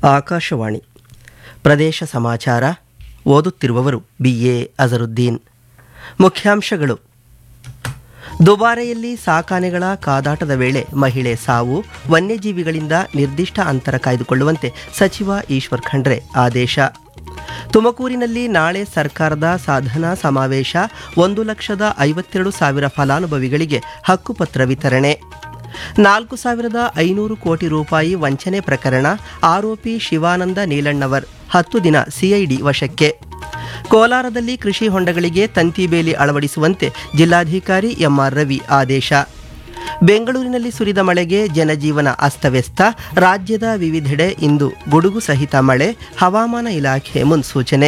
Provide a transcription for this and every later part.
ಆಕಾಶವಾಣಿ ಪ್ರದೇಶ ಸಮಾಚಾರ ಓದುತ್ತಿರುವವರು ಬಿ ಎ ಅಜರುದ್ದೀನ್ ಮುಖ್ಯಾಂಶಗಳು ದುಬಾರೆಯಲ್ಲಿ ಸಾಕಾನೆಗಳ ಕಾದಾಟದ ವೇಳೆ ಮಹಿಳೆ ಸಾವು ವನ್ಯಜೀವಿಗಳಿಂದ ನಿರ್ದಿಷ್ಟ ಅಂತರ ಕಾಯ್ದುಕೊಳ್ಳುವಂತೆ ಸಚಿವ ಈಶ್ವರ್ ಖಂಡ್ರೆ ಆದೇಶ ತುಮಕೂರಿನಲ್ಲಿ ನಾಳೆ ಸರ್ಕಾರದ ಸಾಧನಾ ಸಮಾವೇಶ ಒಂದು ಲಕ್ಷದ ಐವತ್ತೆರಡು ಸಾವಿರ ಫಲಾನುಭವಿಗಳಿಗೆ ಹಕ್ಕುಪತ್ರ ವಿತರಣೆ ನಾಲ್ಕು ಸಾವಿರದ ಐನೂರು ಕೋಟಿ ರೂಪಾಯಿ ವಂಚನೆ ಪ್ರಕರಣ ಆರೋಪಿ ಶಿವಾನಂದ ನೀಲಣ್ಣವರ್ ಹತ್ತು ದಿನ ಸಿಐಡಿ ವಶಕ್ಕೆ ಕೋಲಾರದಲ್ಲಿ ಕೃಷಿ ಹೊಂಡಗಳಿಗೆ ತಂತಿ ಬೇಲಿ ಅಳವಡಿಸುವಂತೆ ಜಿಲ್ಲಾಧಿಕಾರಿ ಎಂಆರ್ ರವಿ ಆದೇಶ ಬೆಂಗಳೂರಿನಲ್ಲಿ ಸುರಿದ ಮಳೆಗೆ ಜನಜೀವನ ಅಸ್ತವ್ಯಸ್ತ ರಾಜ್ಯದ ವಿವಿಧೆಡೆ ಇಂದು ಗುಡುಗು ಸಹಿತ ಮಳೆ ಹವಾಮಾನ ಇಲಾಖೆ ಮುನ್ಸೂಚನೆ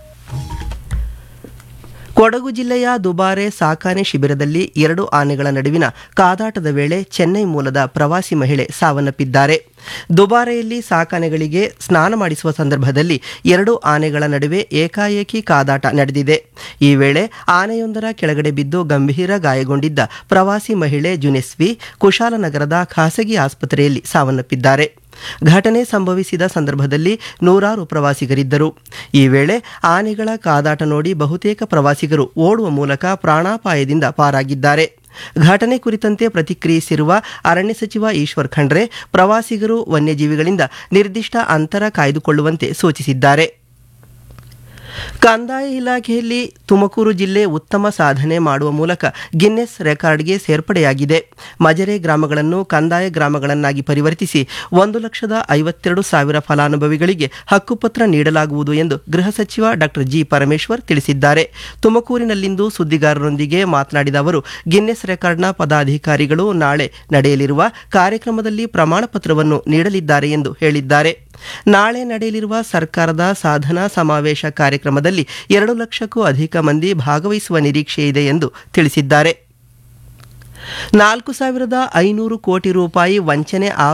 ಕೊಡಗು ಜಿಲ್ಲೆಯ ದುಬಾರೆ ಸಾಕಾನೆ ಶಿಬಿರದಲ್ಲಿ ಎರಡು ಆನೆಗಳ ನಡುವಿನ ಕಾದಾಟದ ವೇಳೆ ಚೆನ್ನೈ ಮೂಲದ ಪ್ರವಾಸಿ ಮಹಿಳೆ ಸಾವನ್ನಪ್ಪಿದ್ದಾರೆ ದುಬಾರೆಯಲ್ಲಿ ಸಾಕಾನೆಗಳಿಗೆ ಸ್ನಾನ ಮಾಡಿಸುವ ಸಂದರ್ಭದಲ್ಲಿ ಎರಡು ಆನೆಗಳ ನಡುವೆ ಏಕಾಏಕಿ ಕಾದಾಟ ನಡೆದಿದೆ ಈ ವೇಳೆ ಆನೆಯೊಂದರ ಕೆಳಗಡೆ ಬಿದ್ದು ಗಂಭೀರ ಗಾಯಗೊಂಡಿದ್ದ ಪ್ರವಾಸಿ ಮಹಿಳೆ ಜುನೆಸ್ವಿ ಕುಶಾಲನಗರದ ಖಾಸಗಿ ಆಸ್ಪತ್ರೆಯಲ್ಲಿ ಸಾವನ್ನಪ್ಪಿದ್ದಾರೆ ಘಟನೆ ಸಂಭವಿಸಿದ ಸಂದರ್ಭದಲ್ಲಿ ನೂರಾರು ಪ್ರವಾಸಿಗರಿದ್ದರು ಈ ವೇಳೆ ಆನೆಗಳ ಕಾದಾಟ ನೋಡಿ ಬಹುತೇಕ ಪ್ರವಾಸಿಗರು ಓಡುವ ಮೂಲಕ ಪ್ರಾಣಾಪಾಯದಿಂದ ಪಾರಾಗಿದ್ದಾರೆ ಘಟನೆ ಕುರಿತಂತೆ ಪ್ರತಿಕ್ರಿಯಿಸಿರುವ ಅರಣ್ಯ ಸಚಿವ ಈಶ್ವರ್ ಖಂಡ್ರೆ ಪ್ರವಾಸಿಗರು ವನ್ಯಜೀವಿಗಳಿಂದ ನಿರ್ದಿಷ್ಟ ಅಂತರ ಕಾಯ್ದುಕೊಳ್ಳುವಂತೆ ಸೂಚಿಸಿದ್ದಾರೆ ಕಂದಾಯ ಇಲಾಖೆಯಲ್ಲಿ ತುಮಕೂರು ಜಿಲ್ಲೆ ಉತ್ತಮ ಸಾಧನೆ ಮಾಡುವ ಮೂಲಕ ಗಿನ್ನೆಸ್ ರೆಕಾರ್ಡ್ಗೆ ಸೇರ್ಪಡೆಯಾಗಿದೆ ಮಜರೆ ಗ್ರಾಮಗಳನ್ನು ಕಂದಾಯ ಗ್ರಾಮಗಳನ್ನಾಗಿ ಪರಿವರ್ತಿಸಿ ಒಂದು ಲಕ್ಷದ ಐವತ್ತೆರಡು ಸಾವಿರ ಫಲಾನುಭವಿಗಳಿಗೆ ಹಕ್ಕುಪತ್ರ ನೀಡಲಾಗುವುದು ಎಂದು ಗೃಹ ಸಚಿವ ಡಾಕ್ಟರ್ ಜಿ ಪರಮೇಶ್ವರ್ ತಿಳಿಸಿದ್ದಾರೆ ತುಮಕೂರಿನಲ್ಲಿಂದು ಸುದ್ದಿಗಾರರೊಂದಿಗೆ ಮಾತನಾಡಿದ ಅವರು ಗಿನ್ನೆಸ್ ರೆಕಾರ್ಡ್ನ ಪದಾಧಿಕಾರಿಗಳು ನಾಳೆ ನಡೆಯಲಿರುವ ಕಾರ್ಯಕ್ರಮದಲ್ಲಿ ಪ್ರಮಾಣ ಪತ್ರವನ್ನು ನೀಡಲಿದ್ದಾರೆ ಎಂದು ಹೇಳಿದ್ದಾರೆ ನಾಳೆ ನಡೆಯಲಿರುವ ಸರ್ಕಾರದ ಸಾಧನಾ ಸಮಾವೇಶ ಕಾರ್ಯಕ್ರಮದಲ್ಲಿ ಎರಡು ಲಕ್ಷಕ್ಕೂ ಅಧಿಕ ಮಂದಿ ಭಾಗವಹಿಸುವ ನಿರೀಕ್ಷೆ ಇದೆ ಎಂದು ತಿಳಿಸಿದ್ದಾರೆ ನಾಲ್ಕು ಸಾವಿರದ ಐನೂರು ಕೋಟಿ ರೂಪಾಯಿ ವಂಚನೆ